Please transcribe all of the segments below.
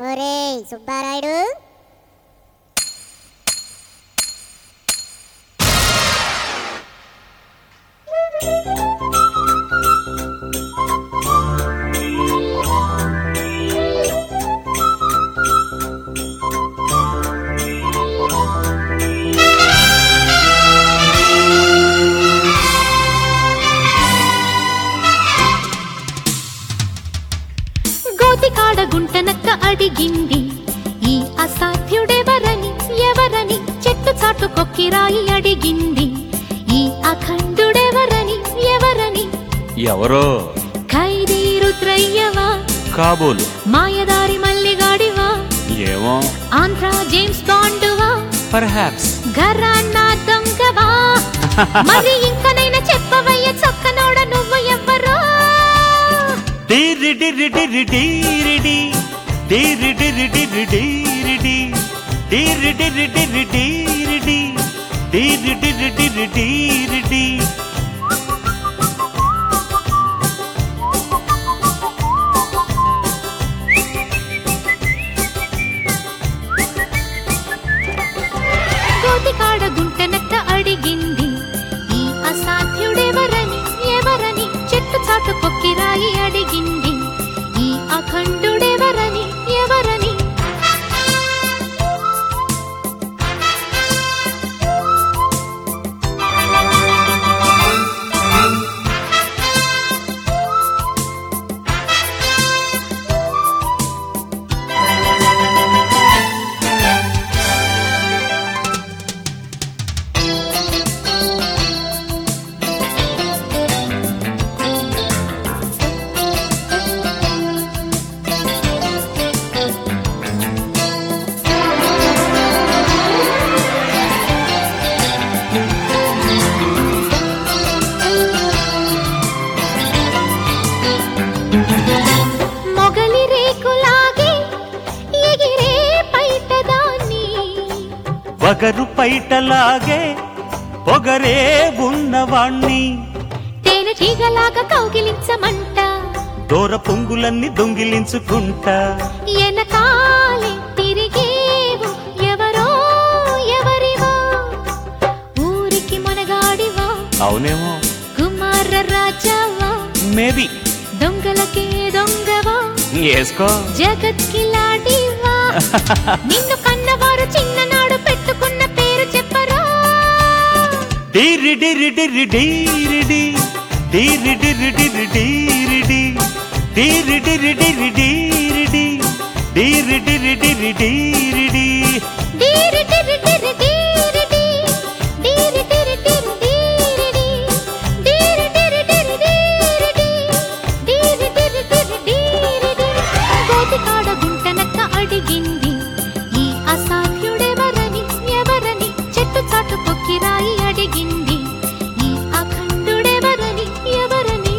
ఒరేయ్ సుబ్బారాయుడు గోతికాడ గుంటనక్క అడిగింది ఈ అసాధ్యుడెవరని ఎవరని చెట్టు చాటు కొక్కిరాయి అడిగింది ఈ అఖండుడెవరని ఎవరని ఎవరో ఖైదీ రుద్రయ్యవా కాబోలు మాయదారి మల్లిగాడివా ఏమో ఆంధ్ర జేమ్స్ బాండువా పర్హాప్స్ గరాన్నా దొంగవా మరి ఇంకనైనా చెప్పవయ్య చక్కనోడ నువ్వు ఎవ్వరో కోతికాడ గుంటనక్క అడిగింది ఈ అసాధ్యుడెవరని ఎవరని చెట్టు చాటు కొక్కిరాయి అడిగింది ఈ అఖండుడెవరని ఎవరని మొగలి రేకులాగే ఎగిరే పైటదాన్ని వగరు పైటలాగే పొగరే ఉన్నవాణ్ణి తేనె తీగలాగా కౌగిలించమంట దూర పొంగులన్నీ దొంగిలించుకుంటా ఎనకాలే తిరిగేవు ఎవరో ఎవరివో ఊరికి మనగాడివా అవునేమో కుమార రాజావా మేబీ దొంగలకే దొంగవా వేసుకో జగత్కిలాడివా నిన్ను కన్నవారు చిన్ననాడు పెట్టుకున్న పేరు చెప్పరా డీరి డిరి డిరి డీరిడి డీరి డిరి డిరి డీరిడి డీరి డిరి డిరి డీరిడి డీరి డిరి డిరి డీరిడి డీరి డిరి డిరి డీరిడి. డీరి డిరి డిరి డీరిడి. డీరి డిరి డిరి డీరిడి. డీరి డిరి డిరి డీరిడి. గోతికాడ గుంటనక్క అడిగింది ఈ అసాధ్యుడెవరని ఎవరని చెట్టు చాటు కొక్కిరాయి అడిగింది ఈ అఖండుడెవరని ఎవరని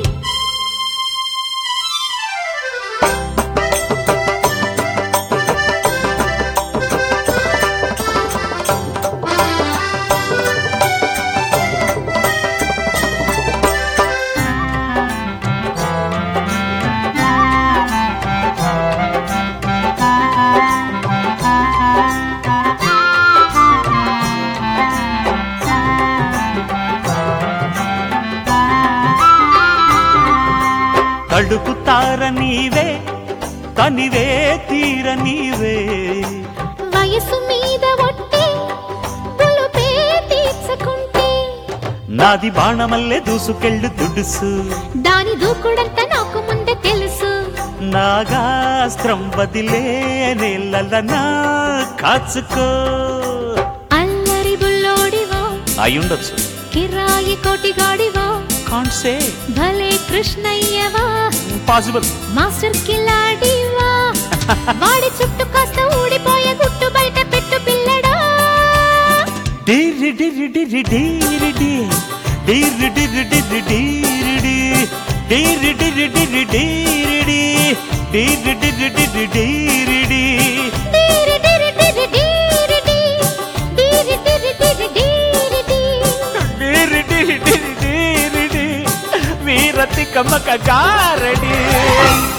తడుపుతార నీవే తనివే తీర నీవే వయసు మీద ఒట్టి పులుపే తీర్చుకుంటే నాది బాణమల్లే దూసుకెళ్ళు దుడుసు దాని దూకుడంతా నాకు ముందే తెలుసు నాగాస్త్రం బదిలే నీళ్ళనా కాచుకో అల్లరి బుల్లోడివా అయ్యుండొచ్చు కిరాయి కోటిగాడివా కాంట్ సే భలే కృష్ణయ్యవా పాసిబుల్ మాస్టర్ కిలాడివా వాడి చుట్టూ కాస్త ఊడిపోయే గుట్టు బయట పెట్టు పిల్లడా డిరి డిరి డిరి డిరి డి. డిరి డిరి డిరి డిరి డి. డిరి డిరి డిరి డిరి డి. డిరి డిరి డిరి డిరి డి. డీరి డీరి డీరి డీరి డీ. డీరి డీరి డీరి డీరి డీ. డిరి డిరి డిరి డిరి డి. వీరతి కమక గారడి